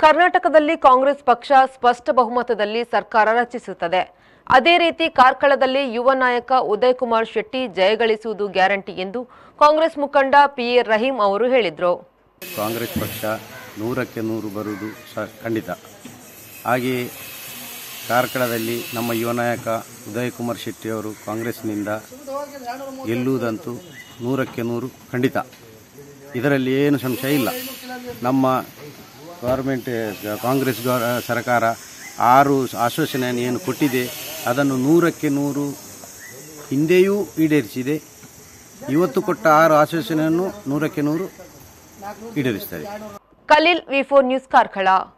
ಕರ್ನಾಟಕದಲ್ಲಿ ಕಾಂಗ್ರೆಸ್ ಪಕ್ಷ ಸ್ಪಷ್ಟ ಬಹುಮತದಲ್ಲಿ ಸರ್ಕಾರ ರಚಿಸುತ್ತದೆ ಅದೇ ರೀತಿ ಕಾರ್ಕಳದಲ್ಲಿ ಯುವ ನಾಯಕ ಉದಯ್ ಕುಮಾರ್ ಶೆಟ್ಟಿ ಜಯಗಳಿಸುವುದು ಗ್ಯಾರಂಟಿ ಎಂದು ಕಾಂಗ್ರೆಸ್ ಮುಖಂಡ ಪಿಎ ರಹೀಂ ಅವರು ಹೇಳಿದರು ಕಾಂಗ್ರೆಸ್ ಪಕ್ಷ ನೂರಕ್ಕೆ ನೂರು ಬರುವುದು ಸ ಖಂಡಿತ ಹಾಗೆಯೇ ಕಾರ್ಕಳದಲ್ಲಿ ನಮ್ಮ ಯುವ ನಾಯಕ ಉದಯ್ ಕುಮಾರ್ ಶೆಟ್ಟಿಯವರು ಕಾಂಗ್ರೆಸ್ನಿಂದ ಗೆಲ್ಲುವುದಂತೂ ನೂರಕ್ಕೆ ನೂರು ಖಂಡಿತ ಇದರಲ್ಲಿ ಏನು ಸಂಶಯ ಇಲ್ಲ ನಮ್ಮ ಗೌರ್ಮೆಂಟ್ ಕಾಂಗ್ರೆಸ್ ಗೌ ಸರ್ಕಾರ ಆರು ಆಶ್ವಾಸನೆಯನ್ನು ಏನು ಕೊಟ್ಟಿದೆ ಅದನ್ನು ನೂರಕ್ಕೆ ನೂರು ಹಿಂದೆಯೂ ಈಡೇರಿಸಿದೆ ಇವತ್ತು ಕೊಟ್ಟ ಆರು ಆಶ್ವಾಸನೆಯನ್ನು ನೂರಕ್ಕೆ ನೂರು ಈಡೇರಿಸ್ತಾರೆ Khaleel V four news Karkala